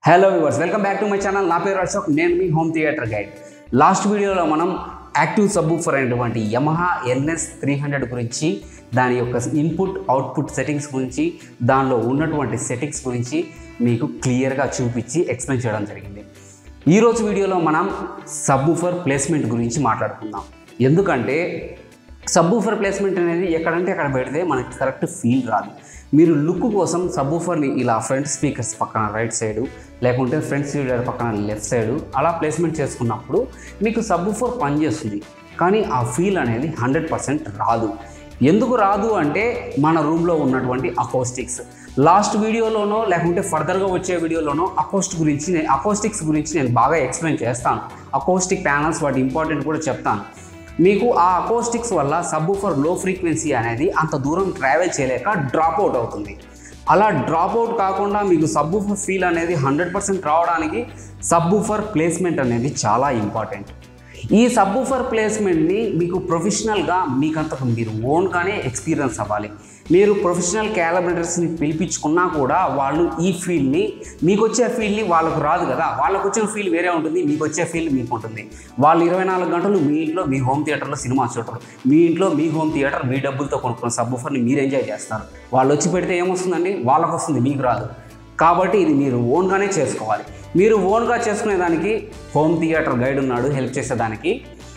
Hello viewers welcome back to my channel నా పేరు అశోక్ నేను మీ హోమ్ థియేటర్ గైడ్ లాస్ట్ వీడియోలో మనం యాక్టివ్ సబ్బూఫర్ అయినటువంటి యమహా ఎన్ఎస్ త్రీ హండ్రెడ్ గురించి దాని యొక్క ఇన్పుట్ అవుట్పుట్ సెట్టింగ్స్ గురించి దానిలో ఉన్నటువంటి సెట్టింగ్స్ గురించి మీకు క్లియర్గా చూపించి ఎక్స్ప్లెయిన్ చేయడం జరిగింది ఈరోజు వీడియోలో మనం సబ్బూఫర్ ప్లేస్మెంట్ గురించి మాట్లాడుకుందాం ఎందుకంటే సబ్బూఫర్ ప్లేస్మెంట్ అనేది ఎక్కడంటే అక్కడ పెడితే మనకి కరెక్ట్ ఫీల్ రాదు మీరు లుక్ కోసం సబ్బూఫర్ని ఇలా ఫ్రంట్ స్పీకర్స్ పక్కన రైట్ సైడు లేకుంటే ఫ్రంట్ స్పీకర్ పక్కన లెఫ్ట్ సైడు అలా ప్లేస్మెంట్ చేసుకున్నప్పుడు మీకు సబ్బూఫర్ పనిచేస్తుంది కానీ ఆ ఫీల్ అనేది హండ్రెడ్ పర్సెంట్ రాదు ఎందుకు రాదు అంటే మన రూమ్లో ఉన్నటువంటి అకోస్టిక్స్ లాస్ట్ వీడియోలోనో లేకుంటే ఫర్దర్గా వచ్చే వీడియోలోనో అకోస్ట్ గురించి నేను అకోస్టిక్స్ గురించి నేను బాగా ఎక్స్ప్లెయిన్ చేస్తాను అకోస్టిక్ ప్యానల్స్ వాటి ఇంపార్టెంట్ కూడా చెప్తాను మీకు ఆ అకోస్టిక్స్ వల్ల సబ్బూఫర్ లో ఫ్రీక్వెన్సీ అనేది అంత దూరం ట్రావెల్ చేయలేక డ్రాప్ అవుట్ అవుతుంది అలా డ్రాప్ అవుట్ కాకుండా మీకు సబ్బూఫర్ ఫీల్ అనేది హండ్రెడ్ పర్సెంట్ రావడానికి సబ్బూఫర్ ప్లేస్మెంట్ అనేది చాలా ఇంపార్టెంట్ ఈ సబ్బూఫర్ ప్లేస్మెంట్ని మీకు ప్రొఫెషనల్గా మీకంతకు మీరు ఓన్గానే ఎక్స్పీరియన్స్ అవ్వాలి మీరు ప్రొఫెషనల్ క్యాలబరేటర్స్ని పిలిపించుకున్నా కూడా వాళ్ళు ఈ ఫీల్డ్ని మీకు వచ్చే ఫీల్డ్ని వాళ్ళకు రాదు కదా వాళ్ళకు వచ్చిన ఫీల్ వేరే ఉంటుంది మీకు వచ్చే ఫీల్ మీకు ఉంటుంది వాళ్ళు ఇరవై నాలుగు గంటలు మీ ఇంట్లో మీ హోమ్ థియేటర్లో సినిమా చూడరు మీ ఇంట్లో మీ హోమ్ థియేటర్ మీ డబ్బులతో కొనుక్కున్న సబ్బూఫర్ని మీరు ఎంజాయ్ చేస్తారు వాళ్ళు వచ్చి పెడితే ఏమొస్తుందండి వాళ్ళకు వస్తుంది మీకు రాదు కాబట్టి ఇది మీరు ఓన్గానే చేసుకోవాలి మీరు ఓన్గా చేసుకునే దానికి హోమ్ థియేటర్ గైడ్ ఉన్నాడు హెల్ప్ చేసేదానికి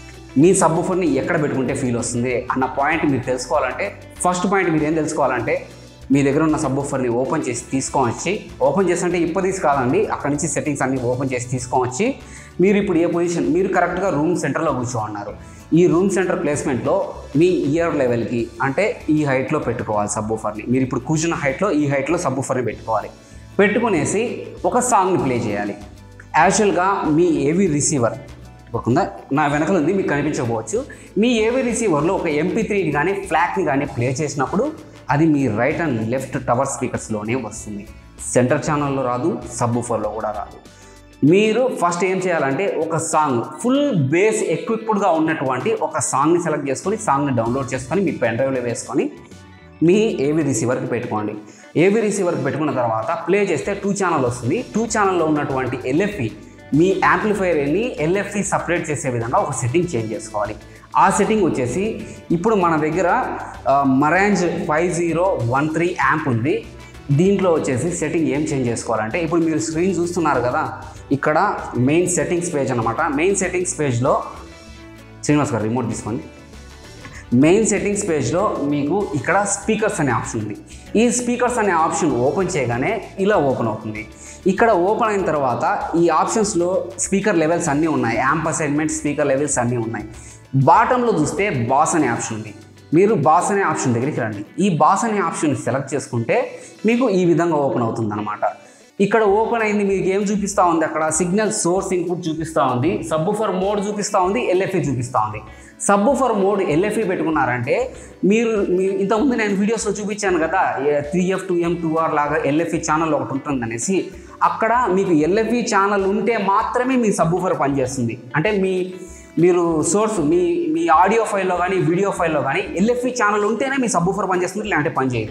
మీ సబ్బుఫర్ని ఎక్కడ పెట్టుకుంటే ఫీల్ వస్తుంది అన్న పాయింట్ మీరు తెలుసుకోవాలంటే ఫస్ట్ పాయింట్ మీరు ఏం తెలుసుకోవాలంటే మీ దగ్గర ఉన్న సబ్బుఫర్ని ఓపెన్ చేసి తీసుకొని వచ్చి ఓపెన్ చేసి అంటే ఇప్పుడు తీసి కాదండి అక్కడి నుంచి సెట్టింగ్స్ అన్ని ఓపెన్ చేసి తీసుకొని వచ్చి మీరు ఇప్పుడు ఏ పొజిషన్ మీరు కరెక్ట్గా రూమ్ సెంటర్లో కూర్చోన్నారు ఈ రూమ్ సెంటర్ ప్లేస్మెంట్లో మీ ఇయర్ లెవెల్కి అంటే ఈ హైట్లో పెట్టుకోవాలి సబ్బూఫర్ని మీరు ఇప్పుడు కూర్చున్న హైట్లో ఈ హైట్లో సబ్బూఫర్ని పెట్టుకోవాలి పెట్టుకునేసి ఒక సాంగ్ని ప్లే చేయాలి యాక్చువల్గా మీ ఏవి రిసీవర్ ఒకందా నా వెనకల ఉంది మీకు కనిపించకపోవచ్చు మీ ఏవి రిసీవర్లో ఒక ఎంపీ త్రీని కానీ ఫ్లాక్ని కానీ ప్లే చేసినప్పుడు అది మీ రైట్ అండ్ లెఫ్ట్ టవర్ స్పీకర్స్లోనే వస్తుంది సెంటర్ ఛానల్లో రాదు సబ్బూఫర్లో కూడా రాదు మీరు ఫస్ట్ ఏం చేయాలంటే ఒక సాంగ్ ఫుల్ బేస్ ఎక్విప్డ్గా ఉన్నటువంటి ఒక సాంగ్ని సెలెక్ట్ చేసుకొని సాంగ్ని డౌన్లోడ్ చేసుకొని మీ పెన్ డ్రైవ్లో వేసుకొని మీ ఏవి రిసీవర్కి పెట్టుకోండి ఏవి రిసీవర్కి పెట్టుకున్న తర్వాత ప్లే చేస్తే టూ ఛానల్ వస్తుంది టూ ఛానల్లో ఉన్నటువంటి ఎల్ఎఫ్ఈ మీ యాంప్లిఫైయర్ని ఎల్ఎఫ్ఈ సపరేట్ చేసే విధంగా ఒక సెట్టింగ్ చేంజ్ చేసుకోవాలి ఆ సెట్టింగ్ వచ్చేసి ఇప్పుడు మన దగ్గర Marantz five zero one three amp ఉంది దీంట్లో వచ్చేసి సెట్టింగ్ ఏం చేంజ్ చేసుకోవాలంటే ఇప్పుడు మీరు స్క్రీన్ చూస్తున్నారు కదా ఇక్కడ మెయిన్ సెట్టింగ్స్ పేజ్ అనమాట మెయిన్ సెట్టింగ్స్ పేజ్లో శ్రీనివాస్ గారు రిమోట్ తీసుకోండి మెయిన్ సెట్టింగ్స్ పేజ్లో మీకు ఇక్కడ స్పీకర్స్ అనే ఆప్షన్ ఉంది ఈ స్పీకర్స్ అనే ఆప్షన్ ఓపెన్ చేయగానే ఇలా ఓపెన్ అవుతుంది ఇక్కడ ఓపెన్ అయిన తర్వాత ఈ ఆప్షన్స్లో స్పీకర్ లెవెల్స్ అన్నీ ఉన్నాయి యాంప్ అసైన్మెంట్ స్పీకర్ లెవెల్స్ అన్నీ ఉన్నాయి బాటంలో చూస్తే బాస్ అనే ఆప్షన్ ఉంది మీరు బాస్ అనే ఆప్షన్ దగ్గరికి రండి ఈ బాస్ అనే ఆప్షన్ సెలెక్ట్ చేసుకుంటే మీకు ఈ విధంగా ఓపెన్ అవుతుంది అనమాట ఇక్కడ ఓపెన్ అయింది మీకు ఏం చూపిస్తూ ఉంది అక్కడ సిగ్నల్ సోర్స్ ఇన్పుట్ చూపిస్తూ ఉంది సబ్బుఫర్ మోడ్ చూపిస్తూ ఉంది ఎల్ఎఫ్ఈ చూపిస్తూ ఉంది సబ్బుఫర్ మోడ్ ఎల్ఎఫ్ఈ పెట్టుకున్నారంటే మీరు మీరు ఇంతకుముందు నేను వీడియోస్లో చూపించాను కదా three F two M two R లాగా ఎల్ఎఫ్ఈ ఛానల్ ఒకటి ఉంటుంది అనేసి అక్కడ మీకు ఎల్ఎఫ్ఈ ఛానల్ ఉంటే మాత్రమే మీ సబ్బుఫర్ పనిచేస్తుంది అంటే మీ మీరు సోర్స్ మీ మీ ఆడియో ఫైల్లో కానీ వీడియో ఫైల్లో కానీ ఎల్ఎఫ్ఈ ఛానల్ ఉంటేనే మీ సబ్బుఫర్ పనిచేస్తుంది లేదంటే పనిచేయదు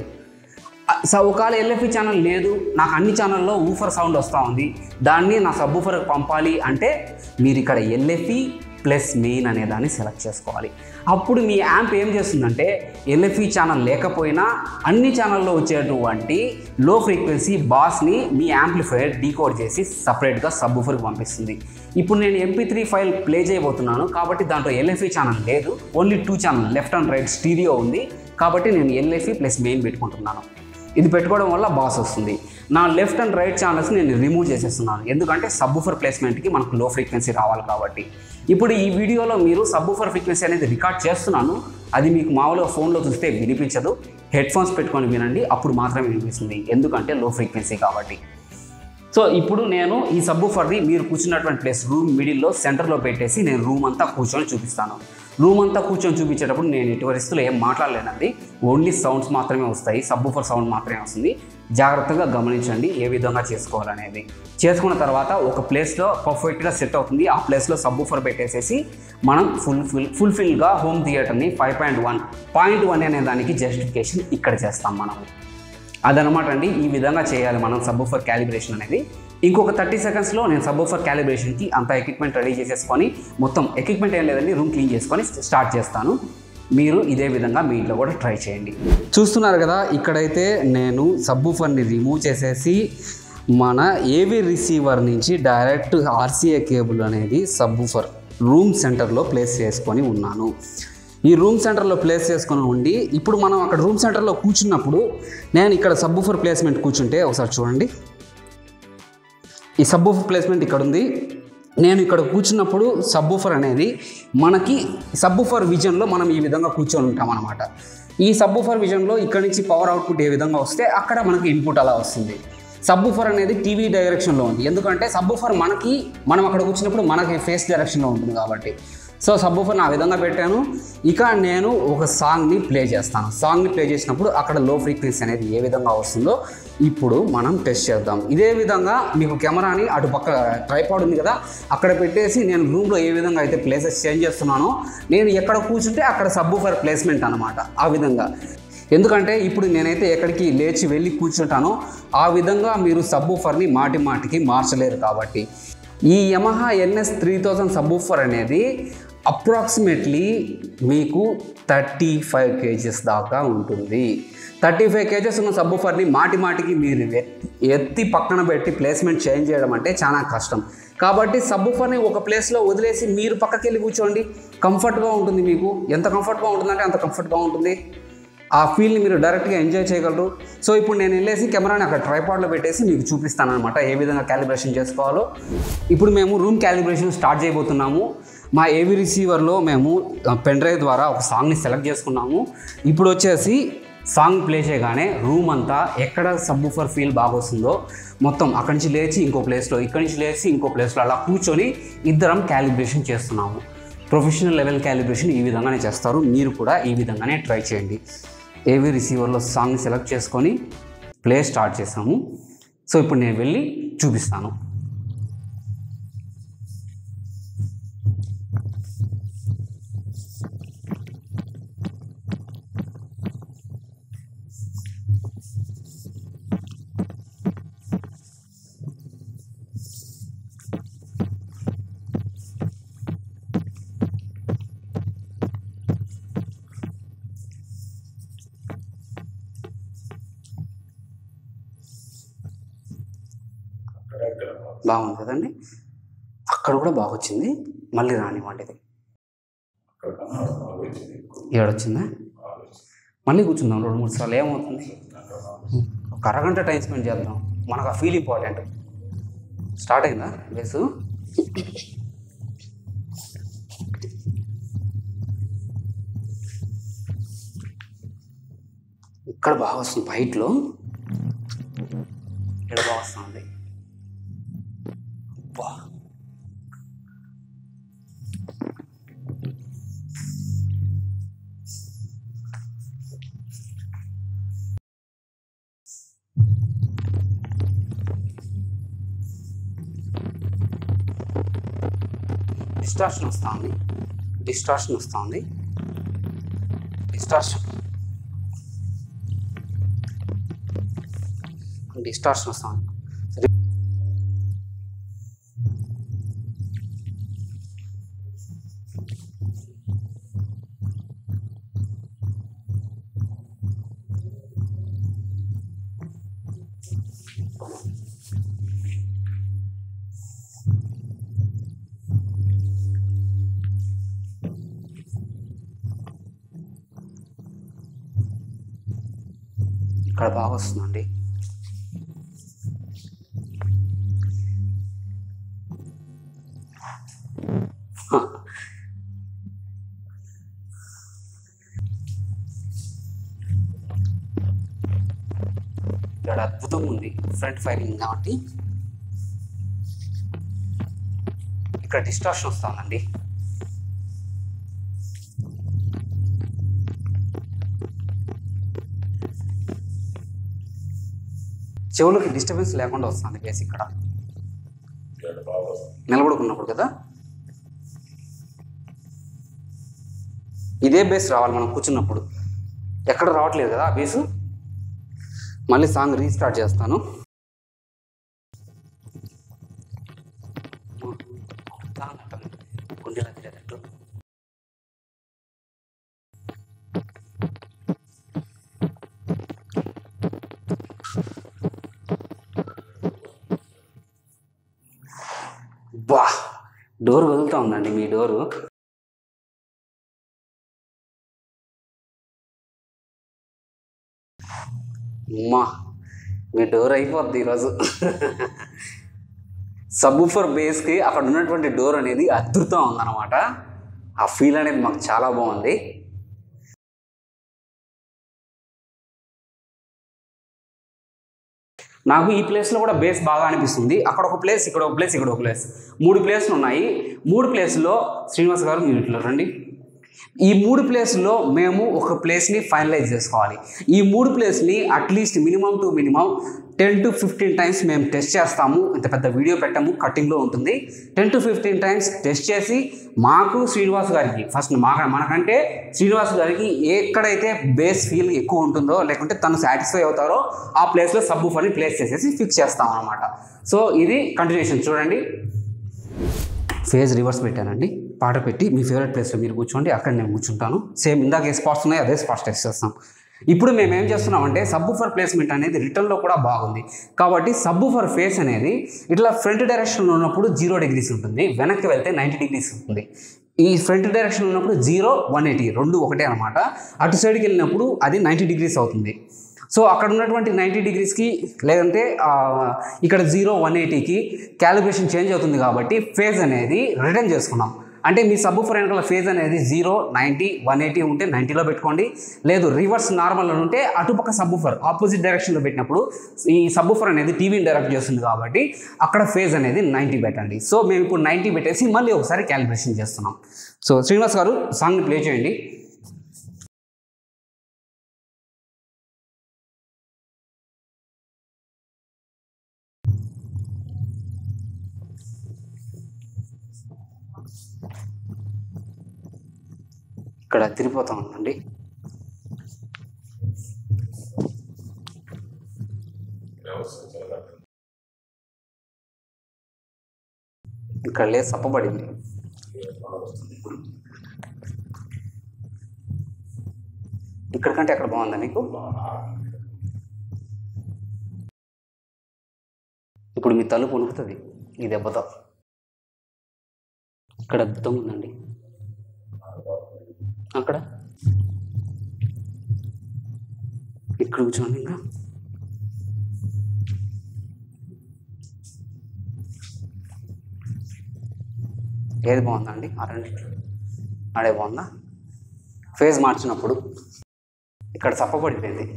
సో ఒకవేళ ఎల్ఎఫ్ఈ ఛానల్ లేదు నాకు అన్ని ఛానల్లో ఊఫర్ సౌండ్ వస్తూ ఉంది దాన్ని నా సబ్బుఫర్కి పంపాలి అంటే మీరు ఇక్కడ ఎల్ఎఫ్ఈ ప్లస్ మెయిన్ అనే దాన్ని సెలెక్ట్ చేసుకోవాలి అప్పుడు మీ యాంప్ ఏం చేస్తుందంటే ఎల్ఎఫ్ఈ ఛానల్ లేకపోయినా అన్ని ఛానల్లో వచ్చేటువంటి లో ఫ్రీక్వెన్సీ బాస్ని మీ యాంప్లిఫైయర్ డీకోడ్ చేసి సపరేట్గా సబ్బుఫర్కి పంపిస్తుంది ఇప్పుడు నేను ఎంపీ త్రీ ఫైల్ ప్లే చేయబోతున్నాను కాబట్టి దాంట్లో ఎల్ఎఫ్ఈ ఛానల్ లేదు only two channel left and right stereo ఉంది కాబట్టి నేను ఎల్ఎఫ్ఈ ప్లస్ మెయిన్ పెట్టుకుంటున్నాను ఇది పెట్టుకోవడం వల్ల బాస్ వస్తుంది నా లెఫ్ట్ అండ్ రైట్ ఛానల్స్ నేను రిమూవ్ చేసేస్తున్నాను ఎందుకంటే సబ్బుఫర్ ప్లేస్మెంట్కి మనకు లో ఫ్రీక్వెన్సీ రావాలి కాబట్టి ఇప్పుడు ఈ వీడియోలో మీరు సబ్బుఫర్ ఫ్రీక్వెన్సీ అనేది రికార్డ్ చేస్తున్నాను అది మీకు మామూలుగా ఫోన్లో చూస్తే వినిపించదు హెడ్ ఫోన్స్ పెట్టుకొని వినండి అప్పుడు మాత్రమే వినిపిస్తుంది ఎందుకంటే లో ఫ్రీక్వెన్సీ కాబట్టి సో ఇప్పుడు నేను ఈ సబ్బుఫర్ని మీరు కూర్చున్నటువంటి ప్లేస్ రూమ్ మిడిల్లో సెంటర్లో పెట్టేసి నేను రూమ్ అంతా కూర్చొని చూపిస్తాను రూమ్ అంతా కూర్చొని చూపించేటప్పుడు నేను ఎటువంటి పరిస్థితుల్లో ఏం మాట్లాడలేనండి ఓన్లీ సౌండ్స్ మాత్రమే వస్తాయి సబ్బుఫర్ సౌండ్ మాత్రమే వస్తుంది జాగ్రత్తగా గమనించండి ఏ విధంగా చేసుకోవాలనేది చేసుకున్న తర్వాత ఒక ప్లేస్లో పర్ఫెక్ట్గా సెట్ అవుతుంది ఆ ప్లేస్లో సబ్బుఫర్ పెట్టేసేసి మనం ఫుల్ ఫుల్ ఫుల్ఫిల్గా హోమ్ థియేటర్ని five point one point one అనే దానికి జస్టిఫికేషన్ ఇక్కడ చేస్తాం మనం అదనమాట అండి ఈ విధంగా చేయాలి మనం సబ్బుఫర్ క్యాలిబ్రేషన్ అనేది ఇంకొక థర్టీ సెకండ్స్లో నేను సబ్బోఫర్ క్యాలిబ్రేషన్కి అంత ఎక్విప్మెంట్ రెడీ చేసేసుకొని మొత్తం ఎక్విప్మెంట్ ఏం లేదండి రూమ్ క్లీన్ చేసుకొని స్టార్ట్ చేస్తాను మీరు ఇదే విధంగా మీ ఇంట్లో కూడా ట్రై చేయండి చూస్తున్నారు కదా ఇక్కడైతే నేను సబ్బూఫర్ని రిమూవ్ చేసేసి మన ఏవి రిసీవర్ నుంచి డైరెక్ట్ ఆర్సీఏ కేబుల్ అనేది సబ్బూఫర్ రూమ్ సెంటర్లో ప్లేస్ చేసుకొని ఉన్నాను ఈ రూమ్ సెంటర్లో ప్లేస్ చేసుకొని ఉండి ఇప్పుడు మనం అక్కడ రూమ్ సెంటర్లో కూర్చున్నప్పుడు నేను ఇక్కడ సబ్బూఫర్ ప్లేస్మెంట్ కూర్చుంటే ఒకసారి చూడండి ఈ సబ్బూఫర్ ప్లేస్మెంట్ ఇక్కడ ఉంది నేను ఇక్కడ కూర్చున్నప్పుడు సబ్బూఫర్ అనేది మనకి సబ్బూఫర్ విజన్లో మనం ఈ విధంగా కూర్చొని ఉంటాం అనమాట ఈ సబ్బూఫర్ విజన్లో ఇక్కడ నుంచి పవర్ అవుట్పుట్ ఏ విధంగా వస్తే అక్కడ మనకి ఇన్పుట్ అలా వస్తుంది సబ్బూఫర్ అనేది టీవీ డైరెక్షన్లో ఉంది ఎందుకంటే సబ్బూఫర్ మనకి మనం అక్కడ కూర్చున్నప్పుడు మనకి ఫేస్ డైరెక్షన్లో ఉంటుంది కాబట్టి సో సబ్బూఫర్ని ఆ విధంగా పెట్టాను ఇక నేను ఒక సాంగ్ని ప్లే చేస్తాను సాంగ్ని ప్లే చేసినప్పుడు అక్కడ లో ఫ్రీక్వెన్సీ అనేది ఏ విధంగా వస్తుందో ఇప్పుడు మనం టెస్ట్ చేద్దాం ఇదే విధంగా మీకు కెమెరాని అటు పక్క ట్రైపాడ్ ఉంది కదా అక్కడ పెట్టేసి నేను రూమ్లో ఏ విధంగా అయితే ప్లేసెస్ చేంజ్ చేస్తున్నానో నేను ఎక్కడ కూర్చుంటే అక్కడ సబ్బూఫర్ ప్లేస్మెంట్ అనమాట ఆ విధంగా ఎందుకంటే ఇప్పుడు నేనైతే ఎక్కడికి లేచి వెళ్ళి కూర్చుంటానో ఆ విధంగా మీరు సబ్బూఫర్ని మాటి మాటికి మార్చలేరు కాబట్టి ఈ Yamaha NS three thousand subwoofer అనేది అప్రాక్సిమేట్లీ మీకు థర్టీ ఫైవ్ కేజెస్ దాకా ఉంటుంది థర్టీ ఫైవ్ కేజెస్ ఉన్న సబ్బూఫర్ని మాటి మాటికి మీరు ఎత్తి- ఎత్తి పక్కన పెట్టి ప్లేస్మెంట్ చేంజ్ చేయడం అంటే చాలా కష్టం కాబట్టి సబ్బూఫర్ని ఒక ప్లేస్లో వదిలేసి మీరు పక్కకి వెళ్ళి కూర్చోండి కంఫర్ట్గా ఉంటుంది మీకు ఎంత కంఫర్ట్గా ఉంటుందంటే అంత కంఫర్ట్గా ఉంటుంది ఆ ఫీల్ని మీరు డైరెక్ట్గా ఎంజాయ్ చేయగలరు సో ఇప్పుడు నేను వెళ్ళేసి కెమెరాని అక్కడ ట్రైపాడ్లో పెట్టేసి మీకు చూపిస్తాను అనమాట ఏ విధంగా క్యాలిబ్రేషన్ చేసుకోవాలో ఇప్పుడు మేము రూమ్ క్యాలిబ్రేషన్ స్టార్ట్ చేయబోతున్నాము మా ఏవి రిసీవర్లో మేము పెన్ డ్రైవ్ ద్వారా ఒక సాంగ్ని సెలెక్ట్ చేసుకున్నాము ఇప్పుడు వచ్చేసి సాంగ్ ప్లే చేయగానే రూమ్ అంతా ఎక్కడ సబ్బూఫర్ ఫీల్ బాగా వస్తుందో మొత్తం అక్కడి నుంచి లేచి ఇంకో ప్లేస్లో ఇక్కడి నుంచి లేచి ఇంకో ప్లేస్లో అలా కూర్చొని ఇద్దరం క్యాలిబ్రేషన్ చేస్తున్నాము ప్రొఫెషనల్ లెవెల్ క్యాలిబ్రేషన్ ఈ విధంగానే చేస్తారు మీరు కూడా ఈ విధంగానే ట్రై చేయండి ఏవి రిసీవర్లో సాంగ్ సెలెక్ట్ చేసుకొని ప్లే స్టార్ట్ చేసాము సో ఇప్పుడు నేను వెళ్ళి చూపిస్తాను బాగుంది కదండి అక్కడ కూడా బాగా వచ్చింది మళ్ళీ రానివ్వండి ఇది ఏడొచ్చిందా మళ్ళీ కూర్చుందాం రెండు మూడు సార్లు ఏమవుతుంది ఒక అరగంట టైం స్పెండ్ చేద్దాం మనకు ఆ ఫీల్ ఇంపార్టెంట్ స్టార్ట్ అయిందా బేసు ఇక్కడ బాగా వస్తుంది బయటలో ఇక్కడ బాగా వస్తుంది అబ్బా. డిస్టార్షన్ వస్తుంది డిస్టార్షన్ వస్తుంది డిస్టార్షన్ డిస్టార్షన్ వస్తుంది ఇక్కడ బాగా వస్తుందండి ఇక్కడ అద్భుతంగా ఉంది ఫ్రంట్ ఫైరింగ్ కాబట్టి ఇక్కడ డిస్టార్షన్ వస్తుందండి చెవులకి డిస్టర్బెన్స్ లేకుండా వస్తుంది బేస్ ఇక్కడ నిలబడుకున్నప్పుడు కదా ఇదే బేస్ రావాలి మనం కూర్చున్నప్పుడు ఎక్కడ రావట్లేదు కదా ఆ బేసు మళ్ళీ సాంగ్ రీస్టార్ట్ చేస్తాను గుండెలా తిరిగేటట్టు బా డోర్ వదులుతా ఉందండి మీ డోరు అమ్మా మీ డోర్ అయిపోద్ది ఈరోజు సబ్బుఫర్ బేస్కి అక్కడ ఉన్నటువంటి డోర్ అనేది అద్భుతం ఉందన్నమాట ఆ ఫీల్ అనేది మాకు చాలా బాగుంది నాకు ఈ ప్లేస్లో కూడా బేస్ బాగా అనిపిస్తుంది అక్కడ ఒక ప్లేస్ ఇక్కడ ఒక ప్లేస్ ఇక్కడ ఒక ప్లేస్ మూడు ప్లేస్లు ఉన్నాయి మూడు ప్లేస్లో శ్రీనివాస్ గారు మీరు ఇట్లా రండి ఈ మూడు ప్లేస్లో మేము ఒక ప్లేస్ని ఫైనలైజ్ చేసుకోవాలి ఈ మూడు ప్లేస్ని at least minimum to minimum ten to fifteen times మేము టెస్ట్ చేస్తాము ఇంత పెద్ద వీడియో పెట్టాము కటింగ్లో ఉంటుంది ten to fifteen times test చేసి మాకు శ్రీనివాస్ గారికి ఫస్ట్ మా మనకంటే శ్రీనివాస్ గారికి ఎక్కడైతే బేస్ ఫీల్ ఎక్కువ ఉంటుందో లేకుంటే తను సాటిస్ఫై అవుతారో ఆ ప్లేస్లో సబ్బు ఫర్ని ప్లేస్ చేసేసి ఫిక్స్ చేస్తాం అనమాట సో ఇది కంటిన్యూషన్ చూడండి ఫేజ్ రివర్స్ పెట్టానండి పాట పెట్టి మీ ఫేవరెట్ ప్లేస్లో మీరు కూర్చోండి అక్కడ నేను కూర్చుంటాను సేమ్ ఇందాక ఏ స్పాట్స్ ఉన్నాయో అదే స్పాట్స్ టెస్ట్ చేస్తాం ఇప్పుడు మేము ఏం చేస్తున్నామంటే సబ్బు ఫర్ ప్లేస్మెంట్ అనేది రిటర్న్లో కూడా బాగుంది కాబట్టి సబ్బు ఫర్ ఫేస్ అనేది ఇట్లా ఫ్రంట్ డైరెక్షన్లో ఉన్నప్పుడు జీరో డిగ్రీస్ ఉంటుంది వెనక్కి వెళ్తే నైంటీ డిగ్రీస్ ఉంటుంది ఈ ఫ్రంట్ డైరెక్షన్ ఉన్నప్పుడు జీరో వన్ ఎయిటీ రెండు ఒకటే అనమాట అటు సైడ్కి వెళ్ళినప్పుడు అది నైంటీ డిగ్రీస్ అవుతుంది సో అక్కడ ఉన్నటువంటి నైంటీ డిగ్రీస్కి లేదంటే ఆ, ఇక్కడ జీరో వన్ ఎయిటీకి క్యాలిబ్రేషన్ చేంజ్ అవుతుంది కాబట్టి ఫేజ్ అనేది రిటర్న్ చేసుకున్నాం అంటే మీ సబ్బు ఫర్ వెనకాల ఫేజ్ అనేది జీరో నైంటీ వన్ ఎయిటీ ఉంటే నైంటీలో పెట్టుకోండి లేదు రివర్స్ నార్మల్ ఉంటే అటుపక్క సబ్బు ఫర్ ఆపోజిట్ డైరెక్షన్లో పెట్టినప్పుడు ఈ సబ్బు ఫర్ అనేది టీవీని డైరెక్ట్ చేస్తుంది కాబట్టి అక్కడ ఫేజ్ అనేది నైంటీ పెట్టండి సో మేము ఇప్పుడు నైంటీ పెట్టేసి మళ్ళీ ఒకసారి క్యాలిబ్రేషన్ చేస్తున్నాం సో శ్రీనివాస్ గారు సాంగ్ని ప్లే చేయండి ఇక్కడ తిరిగిపోతా ఉందండి ఇక్కడ లేదు సప్పబడింది ఇక్కడ కంటే అక్కడ బాగుందా నీకు ఇప్పుడు మీ తలుపు ఉణుకుతుంది ఈ దెబ్బతో ఇక్కడ అద్భుతంగా ఉందండి అక్కడ ఇక్కడ కూర్చోండి ఇంకా ఏది బాగుందండి ఆ రెండిట్లో అడే బాగుందా ఫేజ్ మార్చినప్పుడు ఇక్కడ చప్పబడిపోయింది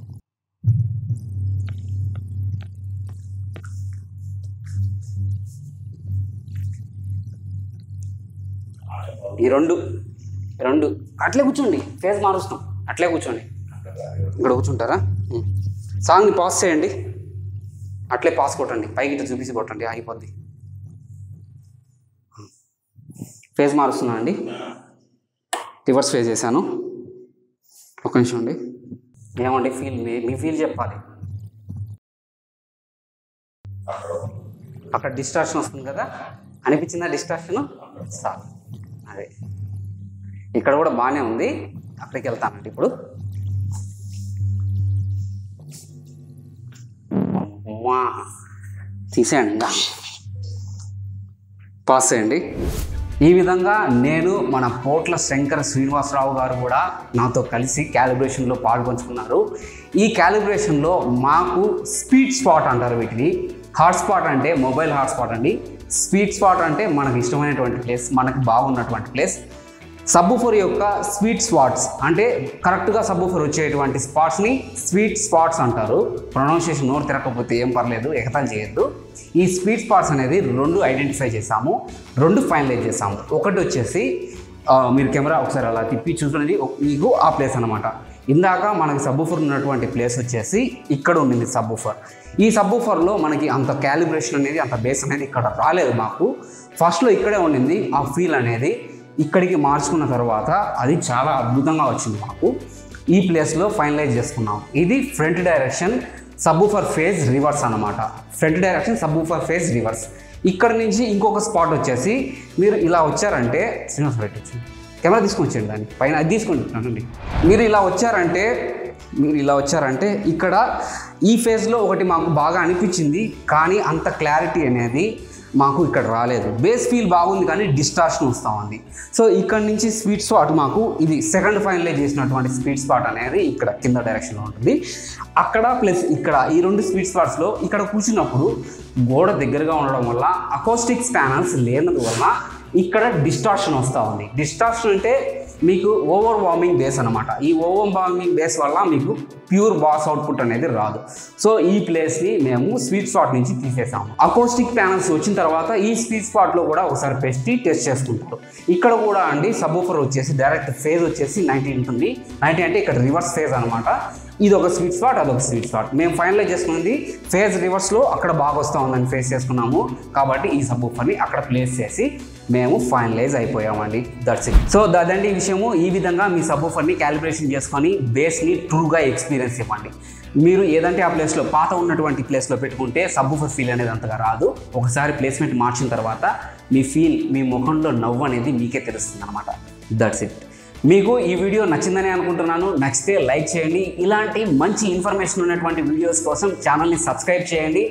ఈ రెండు రెండు అట్లే కూర్చోండి ఫేస్ మారుస్తాం అట్లే కూర్చోండి ఇక్కడ కూర్చుంటారా ఉం. సాంగ్ని పాస్ చేయండి అట్లే పాస్ కొట్టండి పైకి ఇట్లా చూపించి కొట్టండి ఆగిపోద్ది ఫేస్ మారుస్తున్నా అండి రివర్స్ ఫేస్ చేశాను ఒక నిమిషం అండి ఏమండి ఫీల్ మీ మీ ఫీల్ చెప్పాలి అక్కడ డిస్ట్రాక్షన్ వస్తుంది కదా అనిపించిందా డిస్ట్రాక్షన్ సార్ అదే ఇక్కడ కూడా బాగానే ఉంది అక్కడికి వెళ్తానండి ఇప్పుడు అమ్మా తీసేయండి ఇంకా పాస్ చేయండి ఈ విధంగా నేను మన పోట్ల శంకర శ్రీనివాసరావు గారు కూడా నాతో కలిసి క్యాలిబ్రేషన్లో పాల్పంచుకున్నారు ఈ క్యాలిబ్రేషన్లో మాకు స్పీడ్ స్పాట్ అంటారు వీటిని హాట్స్పాట్ అంటే మొబైల్ హాట్స్పాట్ అండి స్పీడ్ స్పాట్ అంటే మనకు ఇష్టమైనటువంటి ప్లేస్ మనకు బాగున్నటువంటి ప్లేస్ సబ్బుఫర్ యొక్క స్వీట్ స్పాట్స్ అంటే కరెక్ట్గా సబ్బుఫర్ వచ్చేటువంటి స్పాట్స్ని స్వీట్ స్పాట్స్ అంటారు ప్రొనౌన్సియేషన్ నోరు తిరగకపోతే ఏం పర్లేదు ఎగతాలు చేయొద్దు ఈ స్వీట్ స్పాట్స్ అనేది రెండు ఐడెంటిఫై చేసాము రెండు ఫైనలైజ్ చేసాము ఒకటి వచ్చేసి ఆ, మీరు కెమెరా ఒకసారి అలా తిప్పి చూసుకునేది మీకు ఆ ప్లేస్ అనమాట ఇందాక మనకి సబ్బుఫర్ ఉన్నటువంటి ప్లేస్ వచ్చేసి ఇక్కడ ఉండింది సబ్బుఫర్ ఈ సబ్బుఫర్లో మనకి అంత క్యాలిబ్రేషన్ అనేది అంత బేస్ అనేది ఇక్కడ రాలేదు మాకు ఫస్ట్లో ఇక్కడే ఉండింది ఆ ఫీల్ అనేది ఇక్కడికి మార్చుకున్న తర్వాత అది చాలా అద్భుతంగా వచ్చింది మాకు ఈ ప్లేస్లో ఫైనలైజ్ చేసుకున్నాం ఇది front direction subwoofer phase reverse అన్నమాట front direction subwoofer phase reverse ఇక్కడ నుంచి ఇంకొక స్పాట్ వచ్చేసి మీరు ఇలా వచ్చారంటే శ్రీనివాస్ రైట్ వచ్చి కెమెరా తీసుకొని వచ్చేయండి దాన్ని పైన అది తీసుకుంటున్నానండి మీరు ఇలా వచ్చారంటే మీరు ఇలా వచ్చారంటే ఇక్కడ ఈ ఫేజ్లో ఒకటి మాకు బాగా అనిపించింది కానీ అంత క్లారిటీ అనేది మాకు ఇక్కడ రాలేదు బేస్ ఫీల్ బాగుంది కానీ డిస్టార్షన్ వస్తూ ఉంది సో ఇక్కడ నుంచి స్వీట్ స్పాట్ మాకు ఇది సెకండ్ ఫైనలైజ్ చేసినటువంటి స్వీట్ స్పాట్ అనేది ఇక్కడ కింద డైరెక్షన్లో ఉంటుంది అక్కడ ప్లస్ ఇక్కడ ఈ రెండు స్వీట్ స్పాట్స్లో ఇక్కడ కూర్చున్నప్పుడు గోడ దగ్గరగా ఉండడం వల్ల అకోస్టిక్ ప్యానల్స్ లేనందువల్ల ఇక్కడ డిస్టార్షన్ వస్తూ ఉంది డిస్టార్షన్ అంటే మీకు ఓవర్ వార్మింగ్ బేస్ అనమాట ఈ ఓవర్ వార్మింగ్ బేస్ వల్ల మీకు ప్యూర్ బాస్ అవుట్పుట్ అనేది రాదు సో ఈ ప్లేస్ని మేము స్వీట్ స్పాట్ నుంచి తీసేసాము అకోస్టిక్ ప్యానల్స్ వచ్చిన తర్వాత ఈ స్వీట్ స్పాట్లో కూడా ఒకసారి పెట్టి టెస్ట్ చేసుకుంటారు ఇక్కడ కూడా అండి సబూఫర్ వచ్చేసి డైరెక్ట్ ఫేజ్ వచ్చేసి నైంటీ ఉంటుంది నైంటీ అంటే ఇక్కడ రివర్స్ ఫేజ్ అనమాట ఇది ఒక స్వీట్ స్పాట్ అదొక స్వీట్ స్పాట్ మేము ఫైనలైజ్ చేసుకున్నది ఫేజ్ రివర్స్లో అక్కడ బాగా వస్తూ ఉందని ఫేస్ చేసుకున్నాము కాబట్టి ఈ సబ్బుఫర్ని అక్కడ ప్లేస్ చేసి మేము ఫైనలైజ్ అయిపోయామండి దట్స్ ఇట్ సో అదండి ఈ విషయము ఈ విధంగా మీ సబ్బుఫర్ని క్యాలిబ్రేషన్ చేసుకొని బేస్ని ట్రూగా ఎక్స్పీరియన్స్ ఇవ్వండి మీరు ఏదంటే ఆ ప్లేస్లో పాత ఉన్నటువంటి ప్లేస్లో పెట్టుకుంటే సబ్బుఫర్ ఫీల్ అనేది అంతగా రాదు ఒకసారి ప్లేస్మెంట్ మార్చిన తర్వాత మీ ఫీల్ మీ ముఖంలో నవ్వు అనేది మీకే తెలుస్తుంది అనమాట దట్స్ ఇట్ మీకు ఈ వీడియో నచ్చిందని అనుకుంటున్నాను నచ్చితే లైక్ చేయండి ఇలాంటి మంచి ఇన్ఫర్మేషన్ ఉన్నటువంటి వీడియోస్ కోసం ఛానల్ని సబ్స్క్రైబ్ చేయండి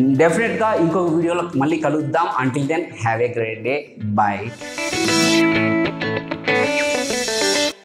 డెఫినెట్గా ఇంకొక వీడియోలో మళ్ళీ కలుద్దాం until then have a great day bye